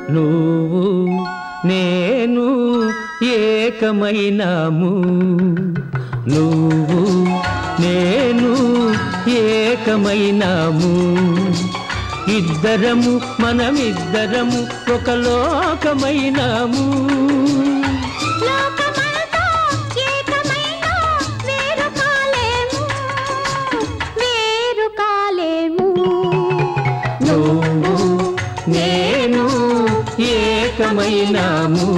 నువ్వు నేను ఏకమైనాము నువ్వు నేను ఏకమైనాము ఇద్దరము మనమిద్దరము ఒక లోకమైనాము లోకమంతా ఏకమైనా వేరు కాలేము వేరు కాలేము నువ్వు నేను ఏకమైనాము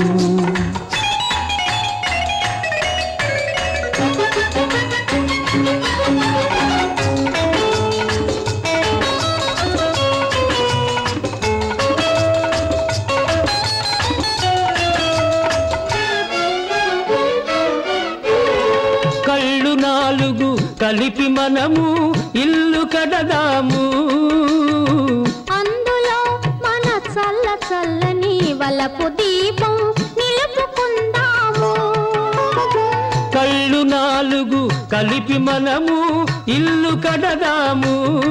కళ్ళు నాలుగు కలిపి మనము ఇల్లు కడదాము అందులో మన చల్ల చల్లని వలపు దీపం నిలుపుకుందాము కళ్ళు నాలుగు కలిపి మనము ఇల్లు కడదాము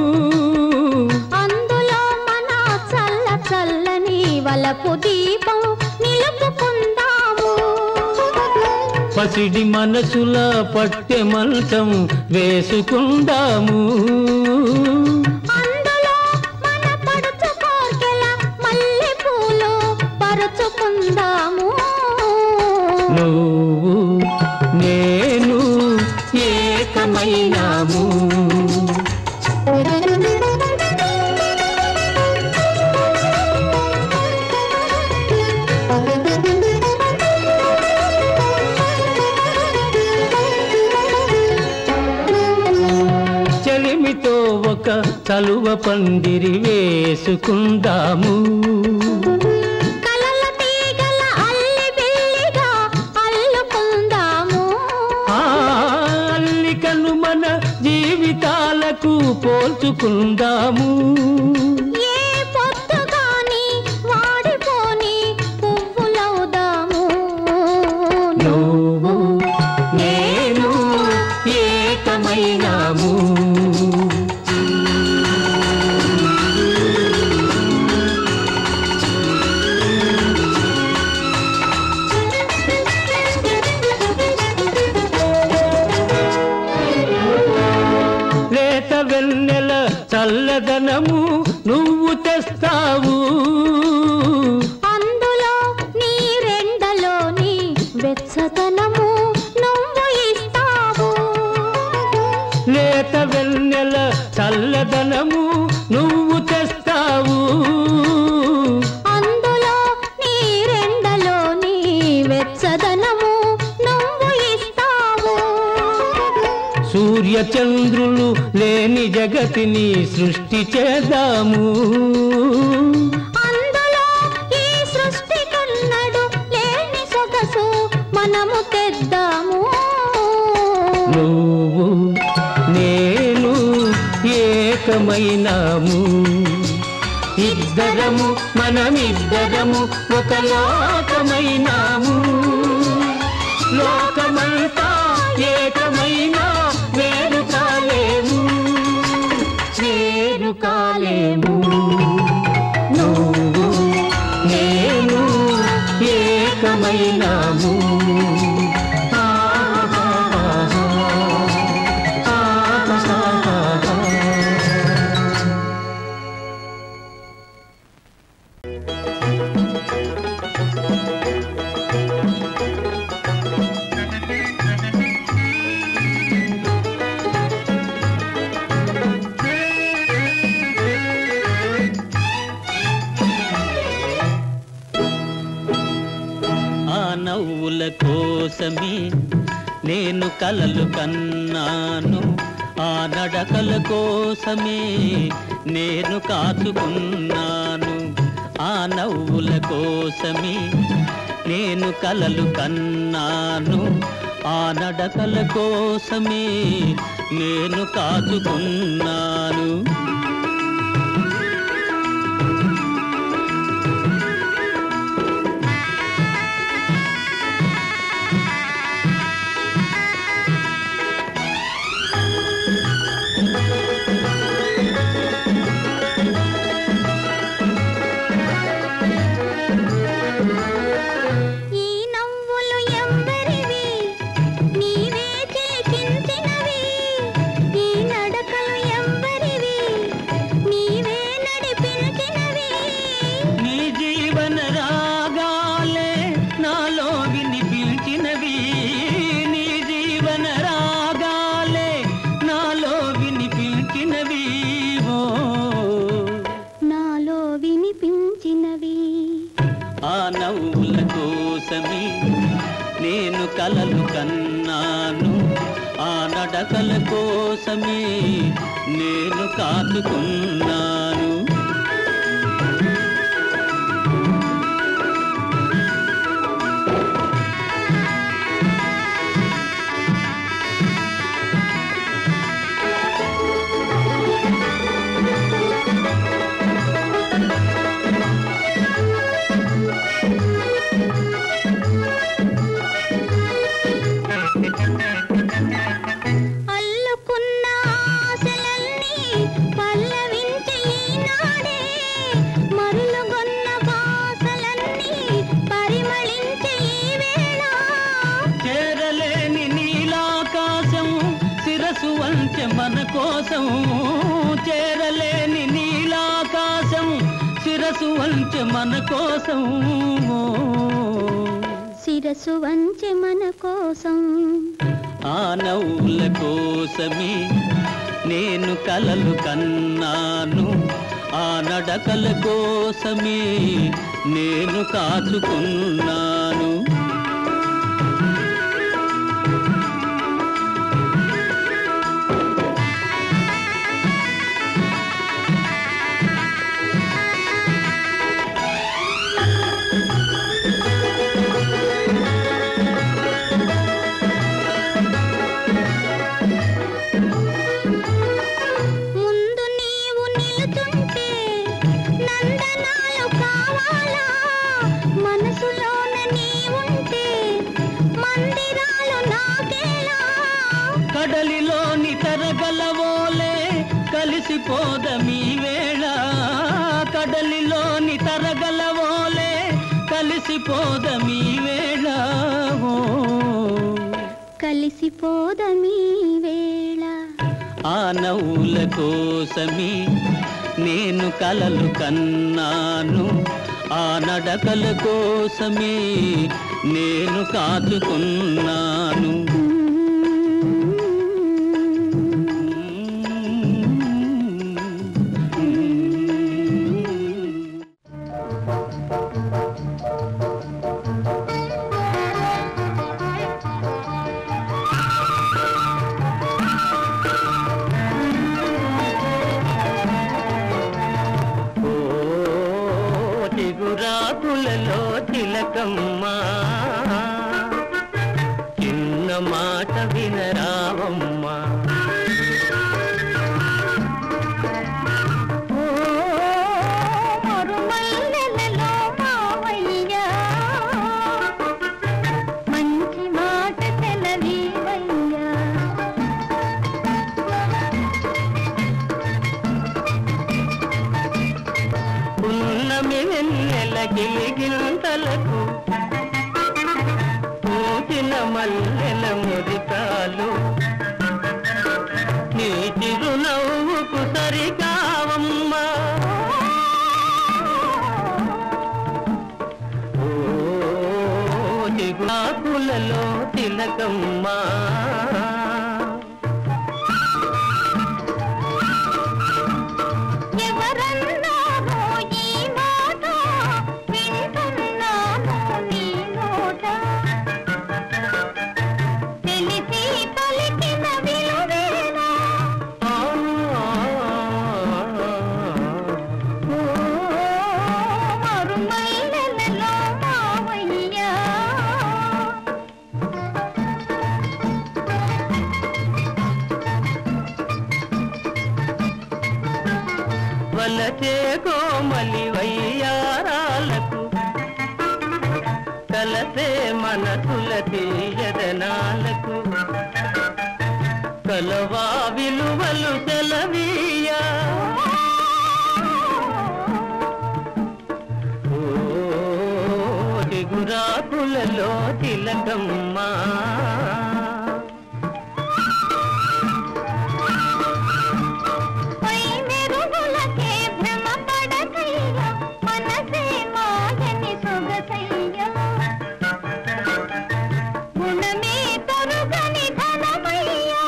అందులో మన చల్ల చల్లని వలపు దీపం నిలుపుకుందాము పసిడి మనసుల పట్టె మంచం వేసుకుందాము అందులో మన పడుచు కోర్కెల మల్లె పూలు పరుచుకుందాము నువ్వు నేను ఏకమైనాము చెలిమితో ఒక చలువ పందిరి వేసుకుందాము కలల తీగల అల్లి బిల్లిగా అల్లుకుందాము ఆ అల్లికను మన జీవితాలకు పోల్చుకుందాము ఏ పొద్దుగాని వాడిపోని పువ్వులవుదాము నువ్వు నేను ఏకమైనాము లేత వెన్నెల చల్లదనము నువ్వు తెస్తావు అందులో నీ రెండలోని వెచ్చదనము నువ్వు ఇస్తావు లేత వెన్నెల చల్లదనము నువ్వు తెస్తావు అందులో నీ రెండలోని వెచ్చదనము నువ్వు ఇస్తావు సూర్య చంద్రులు లేని జగతిని సృష్టి చేద్దాము అందులో ఈ సృష్టి కన్నడు లేని సొగసు మనము తెద్దాము నువ్వు నేను ఏకమైనాము ఇద్దరము మనమిద్దరము ఒక లోకమైనాము లోకమంతా ఏకమైనా వేరు కాలేము వేరు కాలేము నువ్వు నేను ఏకమైనాము ఆ నవ్వుల కోసమే నేను కలలు కన్నాను ఆ నడకల కోసమే నేను కాచుకున్నాను ఆ నవ్వుల కోసమే నేను కలలు కన్నాను ఆ నడకల కోసమే నేను కాచుకున్నాను కలలు కన్నాను ఆ నడకల కోసమే నేను కాచుకున్నాను అల్లుకున్న ఆశలన్నీ పల్లవించి ఈనాడే మరులుగొన్న బాసలన్నీ పరిమళించి ఈ వేళ చేరలేని నీలాకాశం శిరసు వంచె మన కోసం చేరలేని నీలాకాశం శిరసు వంచె మన కోసం శిరసు వంచె మన కోసం ఆ నవ్వుల కోసమే నేను కలలు కన్నాను ఆ నడకల కోసమే నేను కాచుకున్నాను ముందు నీవు నిలుచుంటే నందనాలు కావాలా మనసులోన నీవుంటే మందిరాలు నాకేలా కడలిలోని తరగలవోలే కలిసిపోదమీ వేళ కడలిలోని తరగలవోలే కలిసిపోదమీ వేళ ఓ. కలిసిపోదమీ వేళ ఆ నవ్వుల కోసమే నేను కలలు కన్నాను ఆ నడకల కోసమే నేను కాచుకున్నాను ఓ చిగురాకులలో తిలకమ్మా చిన్న మాట వినరావమ్మా ఓ మరుమల్లెలలో మావయ్యా మంచి మాట తెలవీవయ్యా పున్నమి వెన్నెల గిలిగింతలకు పూచిన మల్లెల మురికాలు నీ చిరునవ్వుకు సరికావమ్మా ఓ చిగురాకులలో తిలకమ్మా ఎవరన్నారో ఈ మాట వింటున్నాను నీ నోట తెలిసి పలికిన విలువేనా ఓ మరుమల్లెలలో మావయ్యా వలచే కోమలి వయ్యారాలకు కలసే మనసుల తీయదనాలకు కలవా విలువలు సెలవీయా ఓ దిగురాకులలో తిలకమ్మా పై మెరుగులకే భ్రమ పడకయ్యా మనసే మాయని సొగసయ్యా గుణమే తరుగని ధనమయ్యా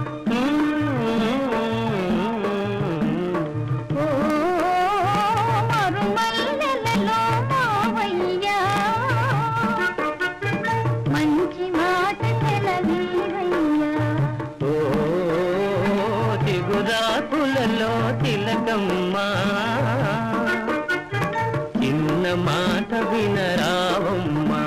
ఓ మరుమల్లెలలో మావయ్యా మంచి చిగురాకులలో తిలకమ్మా చిన్న మాట వినరావమ్మా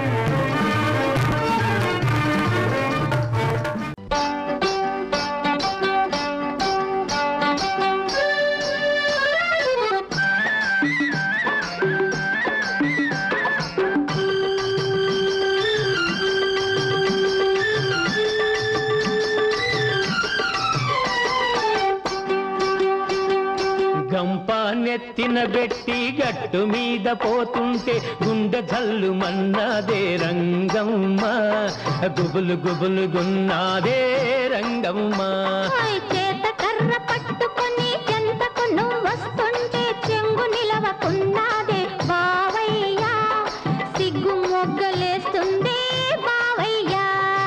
గంప నెత్తిన బెట్టి గట్టు మీద పోతుంటే గుండె జల్లు మన్నాదే రంగమ్మ గుబులు గుబులు గున్నాదే రంగమ్మ ఓయ్ చేత కర్ర పట్టుకొని చెంతకు నువ్వు వస్తుంటే చెంగు నిలవకున్నాదే బావయ్యా సిగ్గు మొగ్గలేస్తుంది బావయ్యా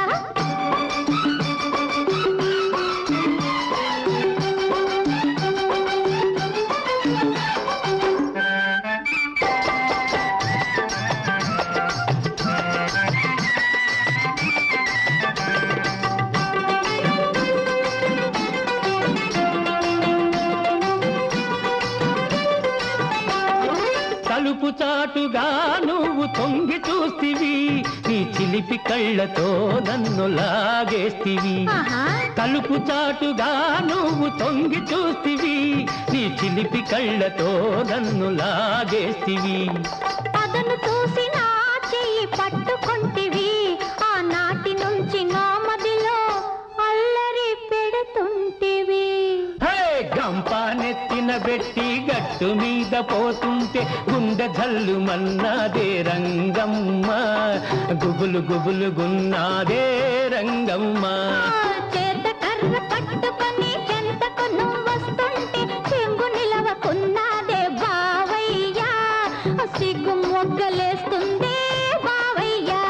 తలుపు చాటుగా నువ్వు తొంగి చూస్తివి నీ చిలిపి కళ్ళతో నన్ను లాగేస్తివి ఆహా తలుపు చాటుగా నువ్వు తొంగి చూస్తివి నీ చిలిపి కళ్ళతో నన్ను లాగేస్తివి అదను చూసి నా చెయ్యి పట్టుకొంటివి ఆనాటి నుంచి నా మదిలో అల్లరి పెడుతుంటివి హే గంప నెత్తిన బెట్టి గట్టు మీద పోతుంటే గుండె జల్లు మన్నాదే రంగమ్మ గుబులు గుబులు గున్నాదే రంగమ్మ చేత కర్ర పట్టుకొని చెంతకు నువ్వు వస్తుంటే చెంగు నిలవకున్నాదే బావయ్యా సిగ్గు మొగ్గలేస్తుంది బావయ్యా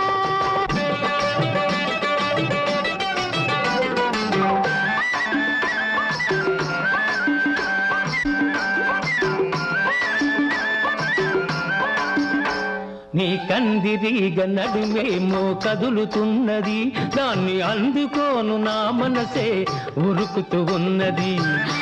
నీ కందిరీగ నడుమేమో కదులుతున్నది దాన్ని అందుకోను నా మనసే ఉరుకుతూ ఉన్నది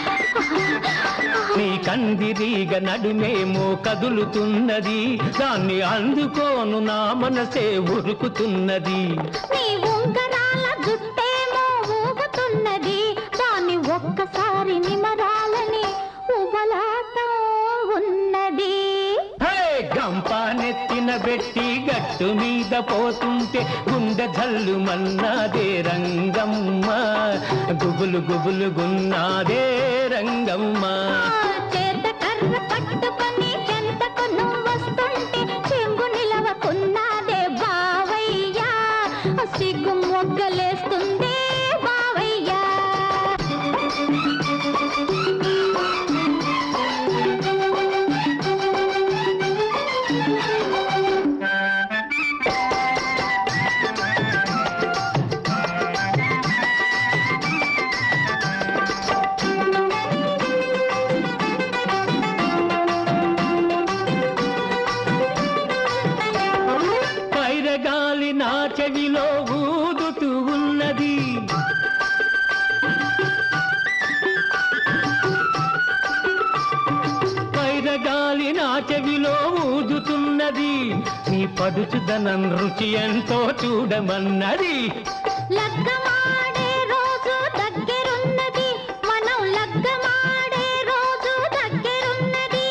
నీ కందిరీగ నడుమేమో కదులుతున్నది దాన్ని అందుకోను నా మనసే ఉరుకుతున్నది నీ ఉంగరాల జుట్టేమో ఊగుతున్నది దాన్ని ఒక్కసారి నిమరాలని ఉబలాటం ఉన్నది హే గంప నెత్తిన బెట్టి గట్టు మీద పోతుంటే గుండె జల్లు మన్నాదే రంగమ్మ గుబులు గుబులు గున్నాదే రంగమ్మ చేత కర్ర పట్టుకొని చెంతకు నువ్వు వస్తుంటే చెంగు నిలవకున్నాదే బావయ్యా సిగ్గు మొగ్గలేస్తుంది బావయ్యా పైరగాలి నా చెవిలో ఊదుతూ ఉన్నది పైరగాలి నా చెవిలో ఊదుతున్నది నీ పడుచుదనం రుచి ఎంతో చూడమన్నది లగ్గమాడే రోజు దగ్గరున్నది మనం లగ్గమాడే రోజు దగ్గరున్నది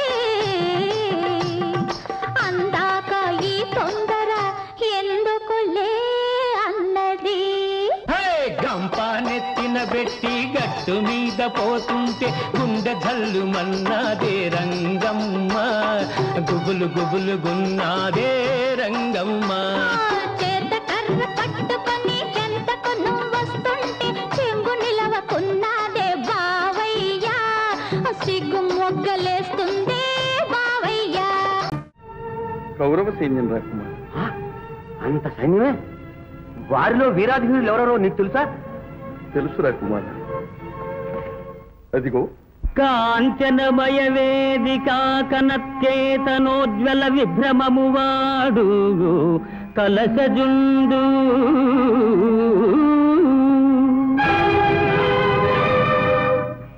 అందాక ఈ తొందర ఎందుకులే అన్నది హే గంప నెత్తిన బెట్టి గట్టు మీద పోతుంటే గుండె జల్లు మన్నాదే రంగమ్మ గుబులు గుబులు గున్నాదే రంగమ్మ చేత కర్ర పట్టుకొని చెంతకు నువ్వు వస్తుంటే చెంగు నిలవకున్నాదే బావయ్యా సిగ్గు మొగ్గలేస్తుంది బావయ్యా కౌరవ సైన్యం రాకుమార్ అంత సైన్యమే వారిలో వీరాధీనులు ఎవరెవరో నీకు తెలుసా తెలుసు రాకుమార్ అదిగో కాంచనమయ వేదిక కనత్యేతనోజ్వల విభ్రమము వాడు కలసజుండు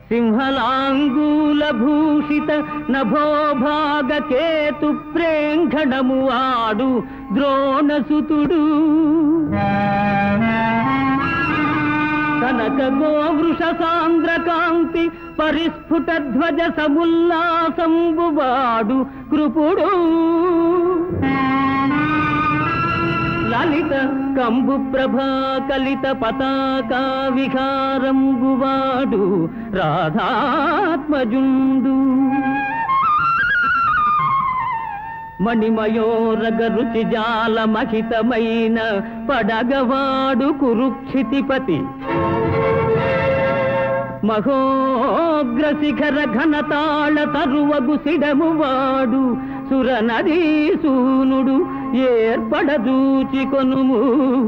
సింహలాంగూల భూషిత నభోభాగ కేతు ప్రేంఘణము ఆడు ద్రోణసుతుడు కనక గోవృష సాంద్ర కాంతి పరిస్ఫుట ధ్వజ సముల్లాసంబువాడు కృపుడు లలిత కంబు ప్రభా కలిత పతాకా విహారంబువాడు రాధాత్మజుండు మణిమయోరగ రుచి జాల మహితమైన పడగవాడు కురుక్షితిపతి మహోగ్ర శిఖర ఘనతాళ తరువగు సిడమువాడు సురనదీ సూనుడు ఏర్పడదూచి కొనుము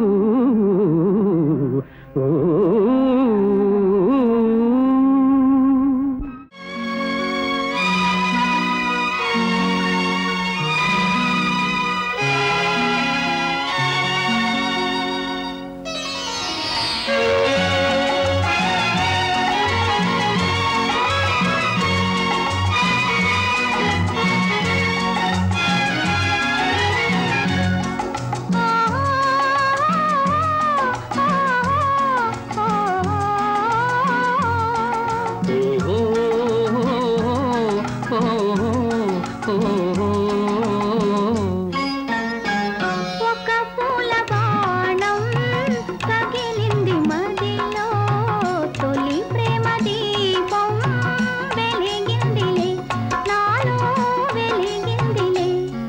ఒక పూల బాణం తగిలింది మదిలో తొలి ప్రేమ దీపం వెలిగిందిలే నాలో వెలిగిందిలే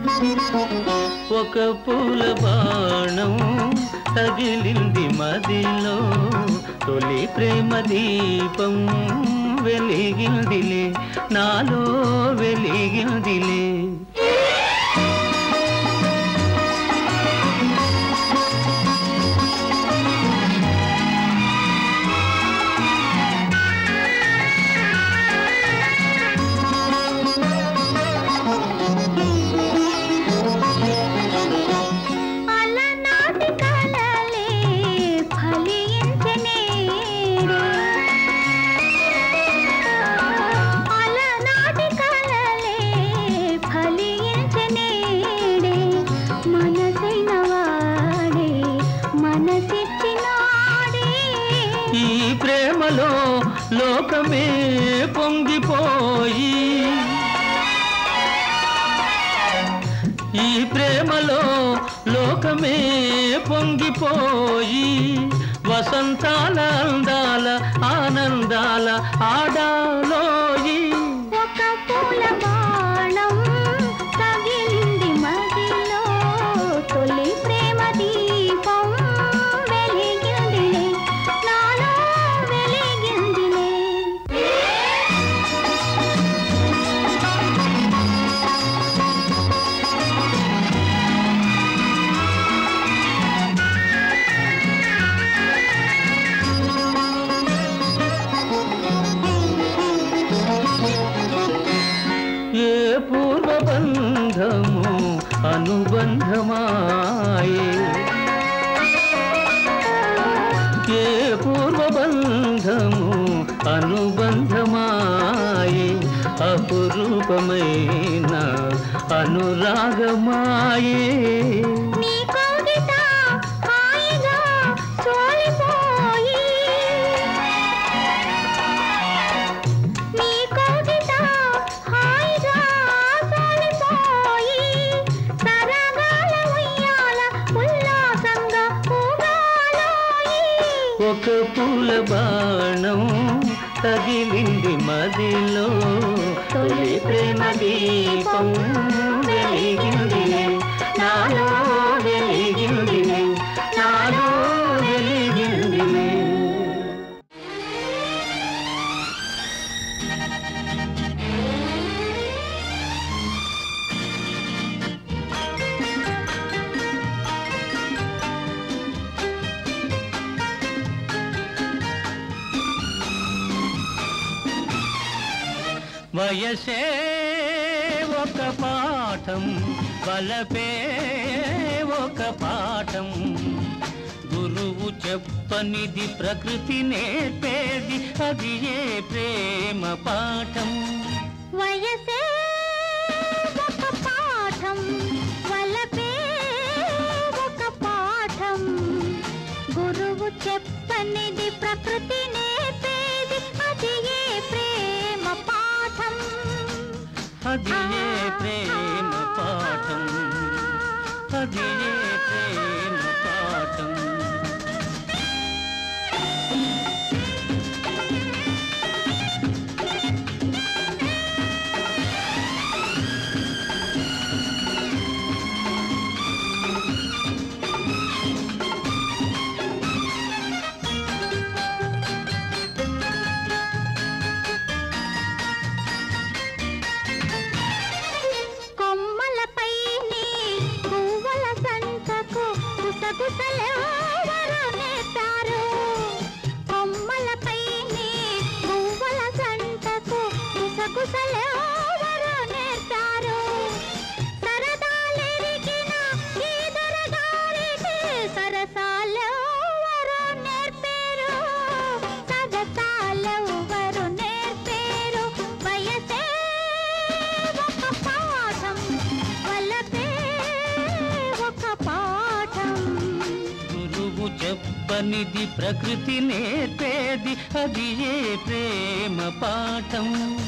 ఒక పూల బాణం తగిలింది మదిలో తొలి ప్రేమ దీపం వెలిగిందిలే నాలో వెలిగిందిలే అలనాటి కలలే ఫలించనే అలనాటి కలలే ఫలించనేడే మనసైన వాడే మనసిచ్చినాడే ఈ ప్రేమలో లోకమే పొంగిపోయి ఈ ప్రేమలో లోకమే పొంగిపోయి వసంతాల అందాల ఆనందాల ఆడాలోయి ఒక పూల బాణం తగిలింది మదిలో తొలి ప్రేమ దీపం వెలిగిందిలే నాలో వెలిగిందిలే ఏ పూర్వబంధము అనుబంధమాయే ఏ పూర్వబంధము అనుబంధమాయే అపురూపమైన అనురాగమాయే నీ కౌగిట హాయిగా సోలిపోయి నీ కౌగిట హాయిగా సోలిపోయి సరగాల ఉయ్యాల ఉల్లాసంగా ఊగాలోయి ఒక పూల బాణం తగిలింది మదిలో తొలి ప్రేమ దీపం వెలిగిందిలే నాలో వెలిగిందిలే నాలో వెలిగిందిలే వయసే ఒక పాఠం బలపే ఒక పాఠం గురువు చెప్పనిది ప్రకృతి నేర్పేది అది ఏ ప్రేమ పాఠం వయసే ఒక పాఠం వలపే ఒక పాఠం గురువు చెప్పనిది ప్రకృతి నేర్పేది అది ఏ ప్రేమ పాఠం అది ఏ ప్రేమ పాఠం అది ఏ ప్రేమ పాఠం కొమ్మలపైని పువ్వుల సంతకు గుసగుసలెవరు నేతారు కొమ్మలపైని పువ్వుల సంతకు గుసగుసలెవరు నేతారు సరదాలెరిగిన ఈ దొరగారికి సరసాలెవరు నేర్పేరు సగతాలెవరు నేర్పేరు వయసే ఒక పాఠం వలపే ఒక పాఠం గురువు చెప్పనిది ప్రకృతి నేర్పేది అది ఏ ప్రేమ పాఠం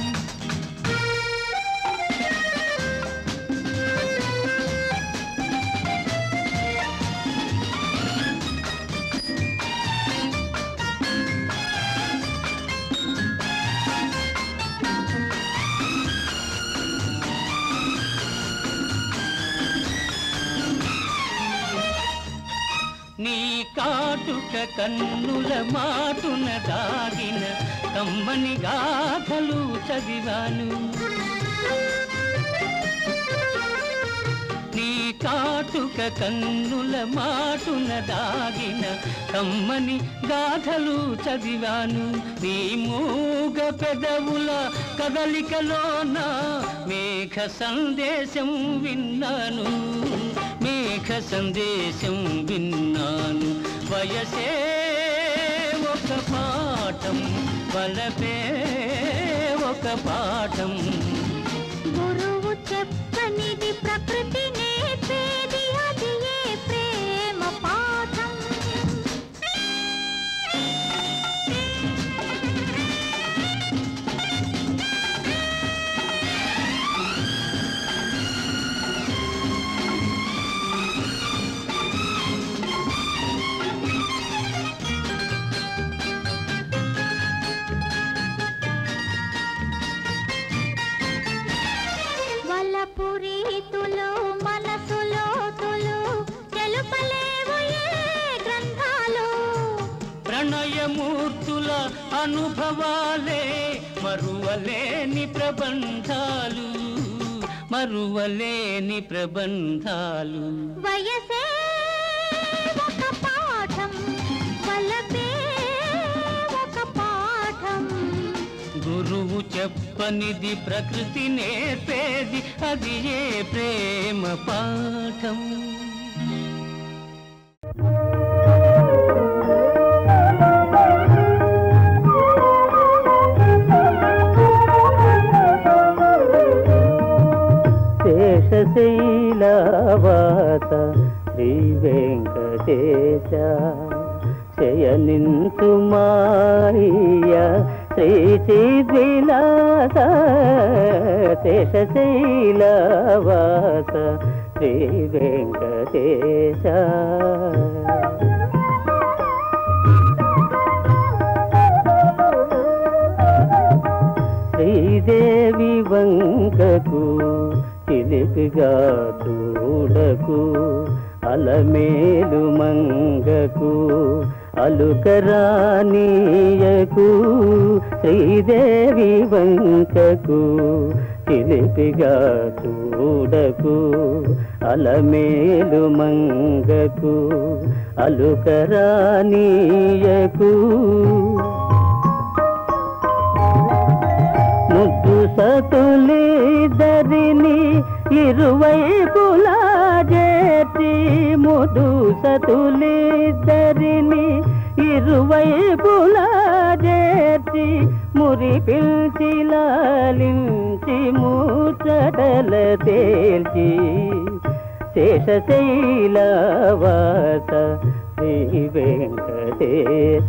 నీ కాటుక కన్నుల మాటున దాగిన కమ్మని గాథలు చదివాను నీ కాటుక కన్నుల మాటున దాగిన కమ్మని గాథలు చదివాను నీ మూగ పెదవుల కదలికలోన మేఘ సందేశం విన్నాను మేఘ సందేశం విన్నాను వయసే ఒక పాఠం వలపే ఒక పాఠం గురువు చెప్పనిది ప్రకృతి నేర్పేది అది ఏ ప్రేమ పాఠం వలపు రీతులు మనసులో తులు తెలుపలేవు ఏ గ్రంథాలు ప్రణయమూర్తుల అనుభవాలే మరువలేని ప్రబంధాలు మరువలేని ప్రబంధాలు వయసే ఒక పాఠం వలపే ఒక పాఠం గురువు చెప్పనిది ప్రకృతి నేర్పేది అది ఏ ప్రేమ పాఠం శేషశైలవాత శ్రీ వెంకటేశ శయనింతు మాయ శ్రీ చిద్విలాస శేషశైలవాత శ్రీ వెంకటేశ శ్రీదేవి వంకకు చిలిపిగా చూడకు అలమేలు మంగకు అలుకరానీయకు శ్రీదేవి వంకకు చిలిపిగా చూడకు అలమేలు మంగకు అలుకరానీయకు ముద్దు సతులిద్దరిని ఇరువైపులా చేర్చి ముదు సతులిద్దరిని ఇరువైపులా చేర్చి మురి పిల్చి లాలించి మూచటల తేల్చి శేషశైలవాస శ్రీ వెంకటేశ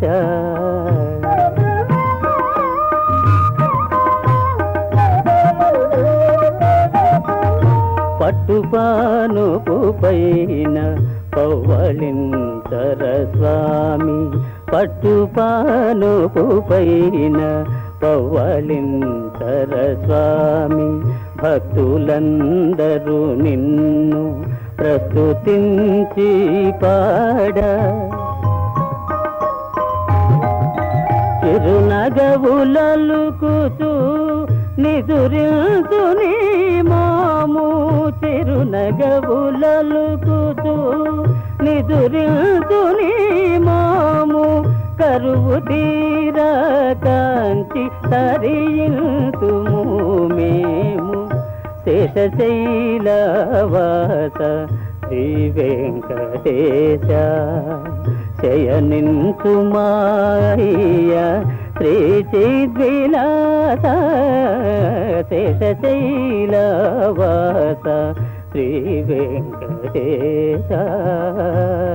పట్టుపానుపు పైన పవ్వళింతర స్వామి పట్టుపానుపు పైన పవ్వళింతర స్వామి భక్తులందరూ నిన్ను ప్రస్తుతించి పాడ చిరునగవులలుకుచు నిదురించు నీ మాము చిరునగవులలుకుచు నిదురించు నీ మాము కరువు తీర కాంచి తరియింతుము మేము శేషశైలవాస శ్రీ వెంకటేశ శయనించు మాయ శ్రీ చిద్విలాస శేషశైలవాస శ్రీ వెంకటేశ